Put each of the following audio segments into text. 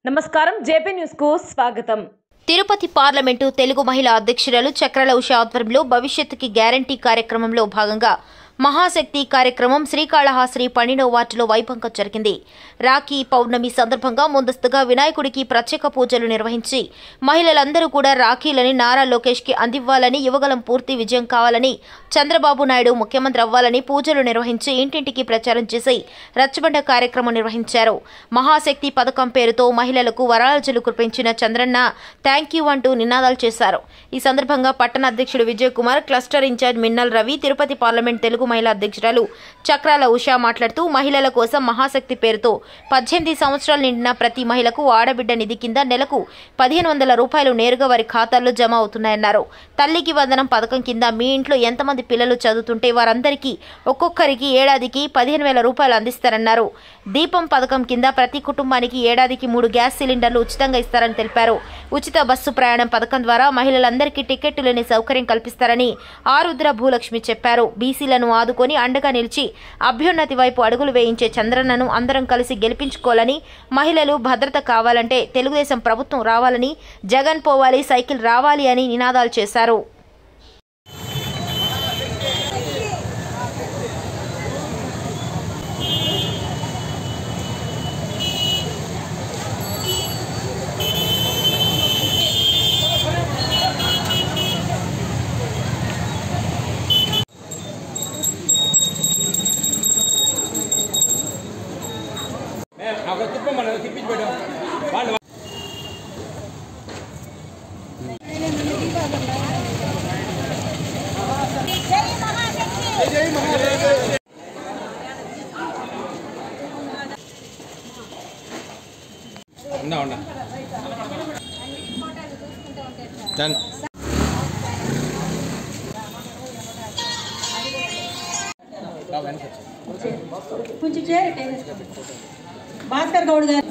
నమస్కారం JP news కు స్వాగతం తిరుపతి పార్లమెంటు తెలుగు మహిళా అధ్యక్షురాలు చక్రల ఉష ఆధ్వర్యంలో భవిష్యత్తుకి గ్యారంటీ కార్యక్రమంలో భాగంగా మహాశక్తి కార్యక్రమం శ్రీకాళహస్త్రి పన్నెండవ వార్డులో వైభవంగా జరిగింది రాఖీ పౌర్ణమి సందర్భంగా ముందస్తుగా వినాయకుడికి ప్రత్యేక పూజలు నిర్వహించి మహిళలందరూ కూడా రాఖీలని నారా లోకేష్ కి అందివ్వాలని యువగలం పూర్తి విజయం కావాలని చంద్రబాబు నాయుడు ముఖ్యమంత్రి అవ్వాలని పూజలు నిర్వహించి ఇంటింటికి ప్రచారం చేసి రచ్చబండ కార్యక్రమం నిర్వహించారు మహాశక్తి పథకం పేరుతో మహిళలకు వరాలజలు కురిపించిన చంద్రన్న థ్యాంక్ యూ అంటూ నినాదాలు చేశారు ఈ సందర్భంగా పట్టణ అధ్యక్షుడు Vijay Kumar cluster incharge Minnal Ravi Tirupati parliament Telugu మహిళా అధ్యక్షురాలు చక్రాల ఉషా మాట్లాడుతూ మహిళల కోసం మహాశక్తి పేరుతో పద్దెనిమిది సంవత్సరాలు నిండిన ప్రతి మహిళకు ఆడబిడ్డ నిధి కింద నెలకు పదిహేను వందల రూపాయలు నేరుగా వారి ఖాతాల్లో జమ అవుతున్నాయన్నారు తల్లికి వందనం పథకం కింద మీ ఇంట్లో ఎంతమంది పిల్లలు చదువుతుంటే వారందరికీ ఒక్కొక్కరికి ఏడాదికి పదిహేను వేల రూపాయలు అందిస్తారన్నారు దీపం పథకం కింద ప్రతి కుటుంబానికి ఏడాదికి మూడు గ్యాస్ సిలిండర్లు ఉచితంగా ఇస్తారని తెలిపారు ఉచిత బస్సు ప్రయాణం పథకం ద్వారా మహిళలందరికీ టికెట్లు లేని సౌకర్యం కల్పిస్తారని ఆరుద్ర భూలక్ష్మి చెప్పారు బీసీలను ఆదుకొని అండగా నిలిచి అభ్యున్నతి వైపు అడుగులు వేయించే చంద్రన్నను అందరం కలిసి గెలిపించుకోవాలని మహిళలు భద్రత కావాలంటే తెలుగుదేశం ప్రభుత్వం రావాలని జగన్ పోవాలి సైకిల్ రావాలి అని నినాదాలు చేశారు అక్కడ తిప్పమని తిప్పించి పెట్టాం వాళ్ళు ఉందా ఉందా డన్ కొంచెం చేరటే భాస్కర్ గౌడ్ గారు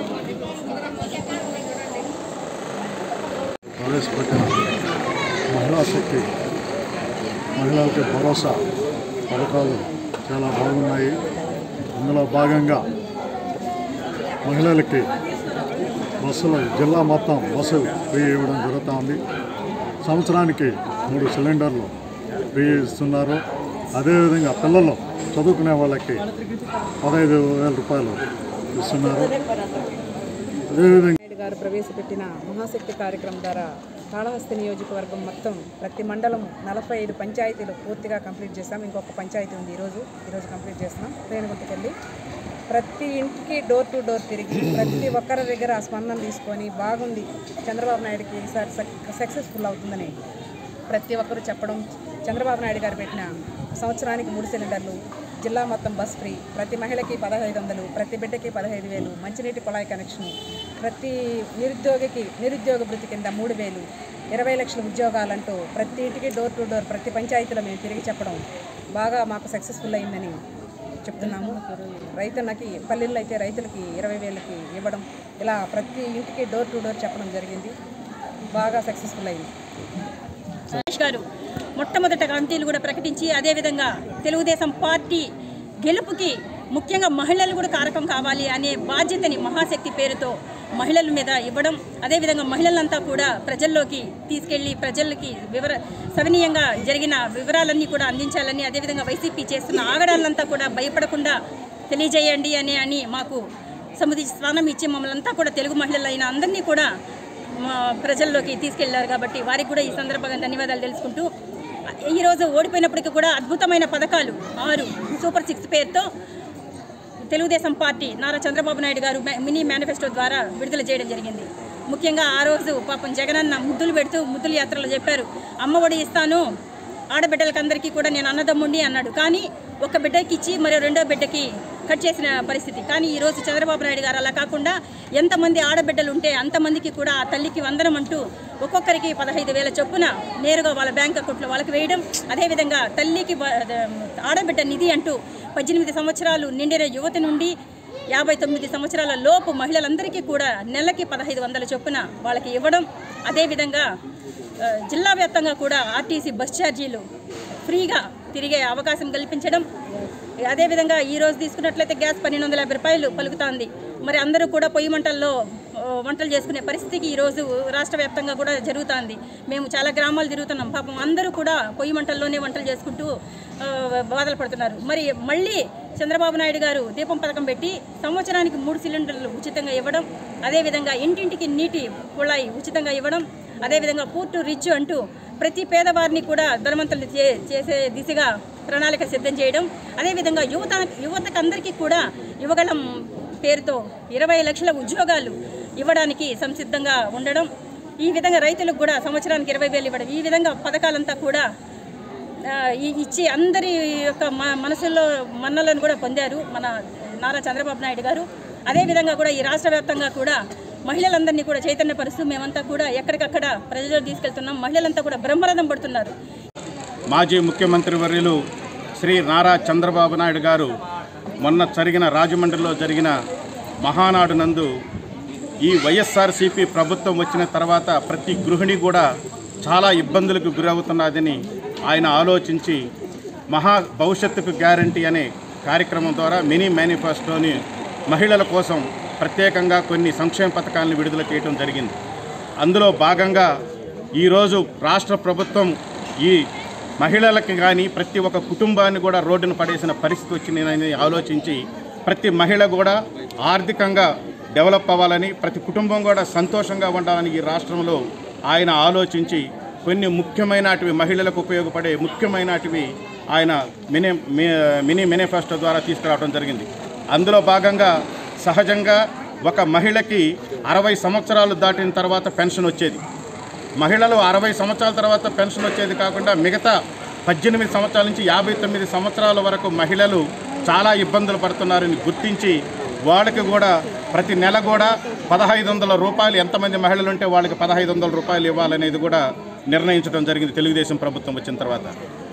ప్రవేశపెట్టిన మహిళా శక్తి మహిళలకి భరోసా పథకాలు చాలా బాగున్నాయి అందులో భాగంగా మహిళలకి బస్సులు జిల్లా మొత్తం బస్సులు ఫ్రీ ఇవ్వడం జరుగుతూ ఉంది సంవత్సరానికి మూడు సిలిండర్లు ఫ్రీ ఇస్తున్నారు అదేవిధంగా పిల్లలు చదువుకునే వాళ్ళకి పదహైదు వేల రూపాయలు ఇస్తున్నారు అదేవిధంగా నాయుడు గారు ప్రవేశపెట్టిన మహాశక్తి కార్యక్రమం ద్వారా కాళహస్తి నియోజకవర్గం మొత్తం ప్రతి మండలం నలభై ఐదు పంచాయతీలు పూర్తిగా కంప్లీట్ చేస్తాం ఇంకొక పంచాయతీ ఉంది ఈరోజు ఈరోజు కంప్లీట్ చేస్తున్నాం రేణుగుంటకెళ్ళి ప్రతి ఇంటికి డోర్ టు డోర్ తిరిగి ప్రతి ఒక్కరి దగ్గర ఆ స్పందన తీసుకొని బాగుంది చంద్రబాబు నాయుడుకి ఈసారి సక్సెస్ఫుల్ అవుతుందని ప్రతి ఒక్కరూ చెప్పడం చంద్రబాబు నాయుడు గారు పెట్టిన సంవత్సరానికి మూడు సిలిండర్లు జిల్లా మొత్తం బస్ ఫ్రీ ప్రతి మహిళకి పదహైదు వందలు ప్రతి బిడ్డకి పదహైదు వేలు మంచినీటి కుళాయి కనెక్షన్ ప్రతి నిరుద్యోగికి నిరుద్యోగ భృతి కింద మూడు వేలు ఇరవై లక్షల ఉద్యోగాలంటూ ప్రతి ఇంటికి డోర్ టు డోర్ ప్రతి పంచాయతీలో మేము తిరిగి చెప్పడం బాగా మాకు సక్సెస్ఫుల్ అయిందని చెప్తున్నాము రైతులకి పల్లెల్లో అయితే రైతులకి ఇరవై వేలకి ఇవ్వడం ఇలా ప్రతి ఇంటికి డోర్ టు డోర్ చెప్పడం జరిగింది బాగా సక్సెస్ఫుల్ అయింది సురేష్ గారు మొట్టమొదట కమిటీలు కూడా ప్రకటించి అదేవిధంగా తెలుగుదేశం పార్టీ గెలుపుకి ముఖ్యంగా మహిళలు కూడా కారకం కావాలి అనే బాధ్యతని మహాశక్తి పేరుతో మహిళల మీద ఇవ్వడం అదేవిధంగా మహిళలంతా కూడా ప్రజల్లోకి తీసుకెళ్లి ప్రజలకి వివర సవినీయంగా జరిగిన వివరాలన్నీ కూడా అందించాలని అదేవిధంగా వైసీపీ చేస్తున్న ఆగడాలంతా కూడా భయపడకుండా తెలియజేయండి అని అని మాకు సముది స్థానం ఇచ్చి మమ్మల్ని అంతా కూడా తెలుగు మహిళలైన అందరినీ కూడా మా ప్రజల్లోకి తీసుకెళ్లారు కాబట్టి వారికి కూడా ఈ సందర్భంగా ధన్యవాదాలు తెలుసుకుంటూ ఈరోజు ఓడిపోయినప్పటికీ కూడా అద్భుతమైన పథకాలు ఆరు సూపర్ సిక్స్ పేరుతో తెలుగుదేశం పార్టీ నారా చంద్రబాబు నాయుడు గారు మే- మినీ మేనిఫెస్టో ద్వారా విడుదల చేయడం జరిగింది ముఖ్యంగా ఆ రోజు పాపం జగనన్న ముద్దులు పెడుతూ ముద్దుల యాత్రలో చెప్పారు అమ్మ ఒడి ఇస్తాను ఆడబిడ్డలకి అందరికీ కూడా నేను అన్నదమ్ముండి అన్నాడు కానీ ఒక బిడ్డకి ఇచ్చి మరో రెండో బిడ్డకి కట్ చేసిన పరిస్థితి కానీ ఈరోజు చంద్రబాబు నాయుడు గారు అలా కాకుండా ఎంతమంది ఆడబిడ్డలు ఉంటే అంతమందికి కూడా ఆ తల్లికి వందనం అంటూ ఒక్కొక్కరికి పదహైదు వేల చొప్పున నేరుగా వాళ్ళ బ్యాంక్ అకౌంట్లో వాళ్ళకి వేయడం అదేవిధంగా తల్లికి బ- ఆడబిడ్డ నిధి అంటూ పద్దెనిమిది సంవత్సరాలు నిండిన యువతి నుండి యాభై తొమ్మిది సంవత్సరాల లోపు మహిళలందరికీ కూడా నెలకి పదహైదు వందల చొప్పున వాళ్ళకి ఇవ్వడం అదేవిధంగా ఆ, జిల్లా వ్యాప్తంగా కూడా ఆర్టీసీ బస్ ఛార్జీలు ఫ్రీగా తిరిగే అవకాశం కల్పించడం అదేవిధంగా ఈ రోజు తీసుకున్నట్లయితే గ్యాస్ పన్నెండు వందల యాభై రూపాయలు పలుకుతోంది మరి అందరూ కూడా పొయ్యి మంటల్లో ఆ, ఆ, వంటలు చేసుకునే పరిస్థితికి ఈరోజు రాష్ట్ర వ్యాప్తంగా కూడా జరుగుతుంది మేము చాలా గ్రామాలు తిరుగుతున్నాం పాపం అందరూ కూడా పొయ్యి మంటల్లోనే వంటలు చేసుకుంటూ ఆ, బాధలు పడుతున్నారు మరి మళ్ళీ చంద్రబాబు నాయుడు గారు దీపం పథకం పెట్టి సంవత్సరానికి మూడు సిలిండర్లు ఉచితంగా ఇవ్వడం అదేవిధంగా ఇంటింటికి నీటి కుళాయి ఉచితంగా ఇవ్వడం అదేవిధంగా పూర్టు రిచ్ అంటూ ప్రతి పేదవారిని కూడా ధనవంతులు చే చేసే దిశగా ప్రణాళిక సిద్ధం చేయడం అదేవిధంగా యువత యువతకు అందరికీ కూడా యువగళం పేరుతో ఇరవై లక్షల ఉద్యోగాలు ఇవ్వడానికి సంసిద్ధంగా ఉండడం ఈ విధంగా రైతులకు కూడా సంవత్సరానికి ఇరవై వేలు ఇవ్వడం ఈ విధంగా పథకాలంతా కూడా ఆ, ఈ- ఇచ్చి అందరి యొక్క మ- మనసుల్లో మన్నలను కూడా పొందారు మన నారా చంద్రబాబు నాయుడు గారు అదేవిధంగా కూడా ఈ రాష్ట్ర వ్యాప్తంగా కూడా మహిళలందరినీ కూడా చైతన్యపరుస్తూ మేమంతా కూడా ఎక్కడికక్కడ ప్రజల్లో తీసుకెళ్తున్నాం మహిళలంతా కూడా బ్రహ్మరథం పడుతున్నారు మాజీ ముఖ్యమంత్రి వర్యులు శ్రీ నారా చంద్రబాబు నాయుడు గారు మొన్న జరిగిన రాజమండ్రిలో జరిగిన మహానాడు నందు ఈ వైఎస్ఆర్సీపీ ప్రభుత్వం వచ్చిన తర్వాత ప్రతి గృహిణి కూడా చాలా ఇబ్బందులకు గురవుతున్నదని ఆయన ఆలోచించి మహా భవిష్యత్తుకు గ్యారంటీ అనే కార్యక్రమం ద్వారా మినీ మేనిఫెస్టోని మహిళల కోసం ప్రత్యేకంగా కొన్ని సంక్షేమ పథకాలను విడుదల చేయడం జరిగింది అందులో భాగంగా ఈరోజు రాష్ట్ర ప్రభుత్వం ఈ మహిళలకి కానీ ప్రతి ఒక్క కుటుంబాన్ని కూడా రోడ్డున పడేసిన పరిస్థితి వచ్చిందని ఆలోచించి ప్రతి మహిళ కూడా ఆర్థికంగా డెవలప్ అవ్వాలని ప్రతి కుటుంబం కూడా సంతోషంగా ఉండాలని ఈ రాష్ట్రంలో ఆయన ఆలోచించి కొన్ని ముఖ్యమైనటివి మహిళలకు ఉపయోగపడే ముఖ్యమైనటివి ఆయన మినీ మీ- మినీ మేనిఫెస్టో ద్వారా తీసుకురావడం జరిగింది అందులో భాగంగా సహజంగా ఒక మహిళకి అరవై సంవత్సరాలు దాటిన తర్వాత పెన్షన్ వచ్చేది మహిళలు అరవై సంవత్సరాల తర్వాత పెన్షన్ వచ్చేది కాకుండా మిగతా పద్దెనిమిది సంవత్సరాల నుంచి యాభై తొమ్మిది సంవత్సరాల వరకు మహిళలు చాలా ఇబ్బందులు పడుతున్నారని గుర్తించి వాళ్ళకి కూడా ప్రతి నెల కూడా పదహైదు వందల రూపాయలు ఎంతమంది మహిళలు ఉంటే వాళ్ళకి పదహైదు వందల రూపాయలు ఇవ్వాలనేది కూడా నిర్ణయించడం జరిగింది తెలుగుదేశం ప్రభుత్వం వచ్చిన తర్వాత